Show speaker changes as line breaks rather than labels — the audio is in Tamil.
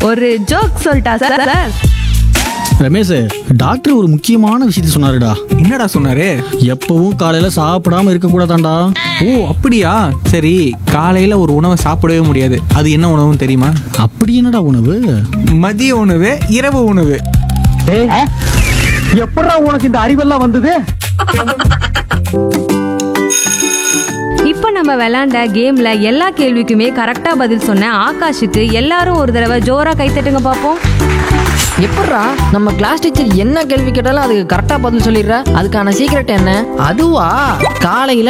ஒரு ஜோக் சொல்லிட்டா சார் சார்
ரமேஷ் டாக்டர் ஒரு முக்கியமான விஷயத்த சொன்னாருடா
என்னடா சொன்னாரு
எப்பவும் காலையில சாப்பிடாம இருக்க கூடாதாண்டா
ஓ அப்படியா சரி காலையில ஒரு உணவை சாப்பிடவே முடியாது அது என்ன உணவுன்னு தெரியுமா
அப்படி என்னடா உணவு
மதிய உணவு இரவு உணவு
எப்படா உனக்கு இந்த அறிவெல்லாம் வந்தது
இப்போ நம்ம விளையாண்ட கேம்ல எல்லா கேள்விக்குமே கரெக்டா பதில் சொன்ன ஆகாஷுக்கு எல்லாரும் ஒரு தடவை ஜோரா கைத்தட்டுங்க பார்ப்போம்
எப்பட்றா நம்ம கிளாஸ் டீச்சர் என்ன கேள்வி கேட்டாலும் அதுக்கு கரெக்டா பதில் சொல்லிடுற அதுக்கான சீக்ரெட் என்ன அதுவா காலையில